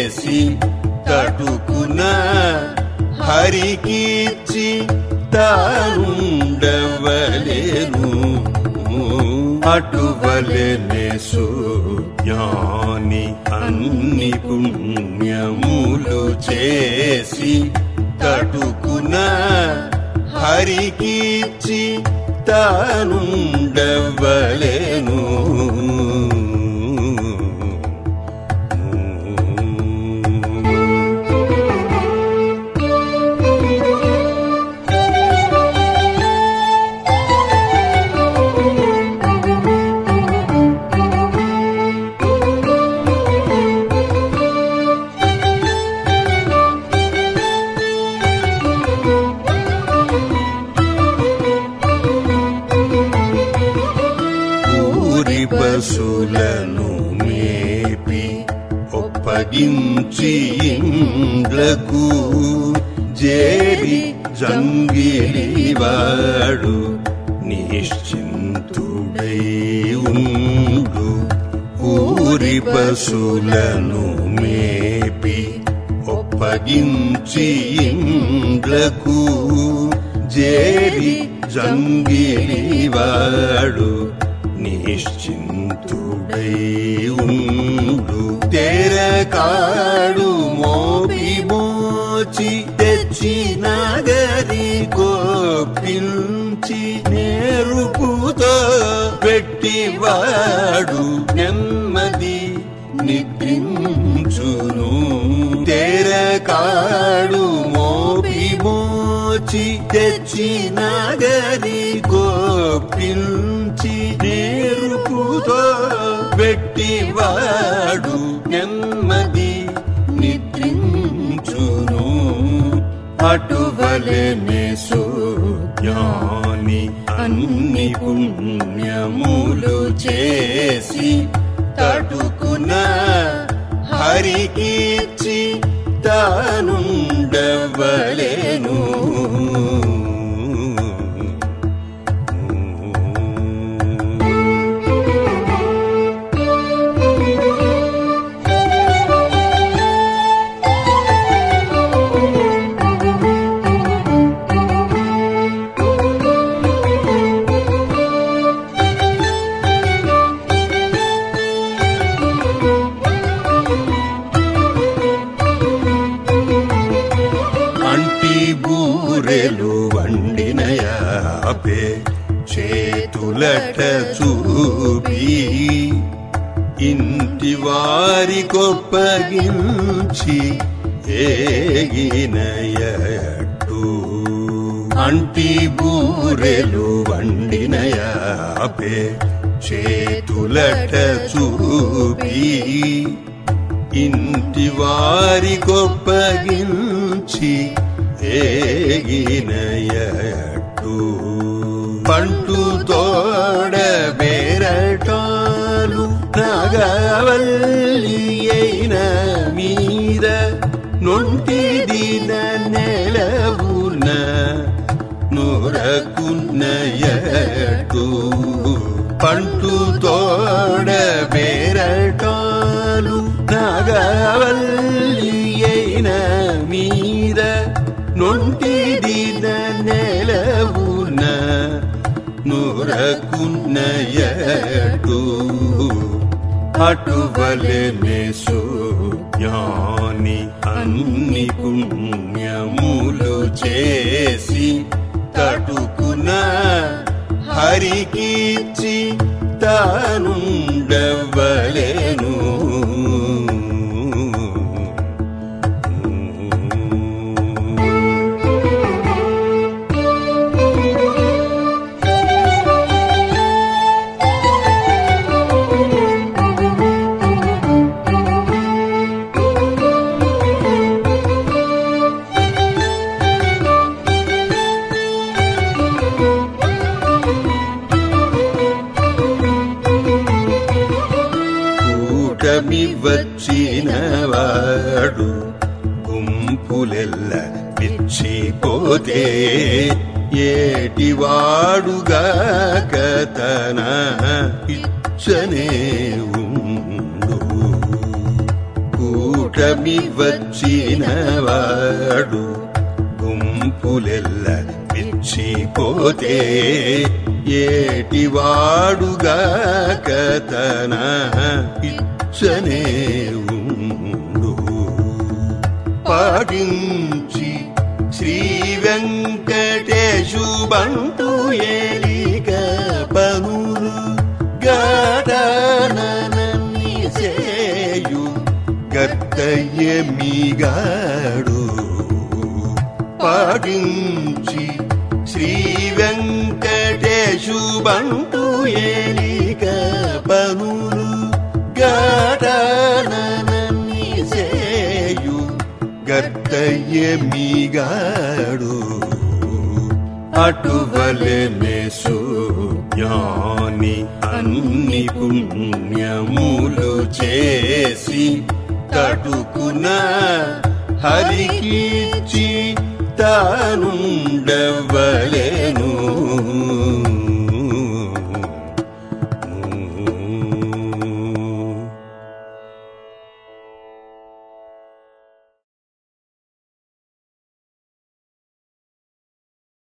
చేసి తటుకున హరికిచ్చి తానుండవలేను అటువలెనే జ్ఞాని అన్ని పుణ్యములు చేసి తటుకున హరికిచ్చి తానుండవలేను ఊరి పశులను మేపి ఒప్పగించి ఇండ్లకు జేరి జంగిలివాడు నిశ్చింతుడై ఉండు ఊరి పశులను మేపి ఒప్పగించి ఇండ్లకు జేరి జంగిలివాడు నిశ్చింతుడై ఉండు తెరకాడు మోపి మోచి తెచ్చి నగరి కోపించి నేరుపుతో పెట్టివాడు నెమ్మది నిద్రించును తెరకాడు మోపి మోచి తెచ్చి నగరి గోపించి నేరుపుతో పెట్టివాడు నెమ్మది నిద్రించును అటువలెనే జ్ఞాని అన్ని పుణ్యములు చేసి తటుకున హరికిచ్చి తానుండవలేను అంటి బూరెలు వండినయాపే చేతులట చూపి ఇంటి వారి కొప్పగించి ఏగినయట్టు అంటి బూరెలు వండినయాపే చేతులట చూపి ఇంటి వారి గొప్పగించి ఏగినయట్టు పంటు తోడ బేరటాలు నాగవల్లి అయిన మీద నొంటి దిన నెలవున నూరకున్నయట్టు పంటు తోడ బేరటాలు నాగవల్లి అయిన మీద నొంటి దిన నెలవున నూరకున్నయటు అటువలెనే జ్ఞాని అన్ని పుణ్యములు చేసి తటుకున హరికిచ్చి తానుండవలేను కూటమి వచ్చిన వాడు గుంపులెల్ల పిచ్చిపోతే ఏటివాడుగా కతన ఇచ్చనే ఉండు కూట ఏటమి వచ్చినవాడు గుంపులెల్ల పిచ్చిపోతే ఏటివాడుగా కథన ఇచ్చనే ఉండు పాటించి శ్రీ వెంకటేశు బంటు ఏలిక పనులు గడనని చేయు గద్దయ్యమిగాడు పాటించి శ్రీ వెంకటేశు బంటు ఏలిక పనులు గడనని చేయు గద్దయ్యమిగాడు అటువలెనే సుజ్ఞాని అన్ని పుణ్యములు చేసి తటుకున హరికిచ్చి తానుండవలెను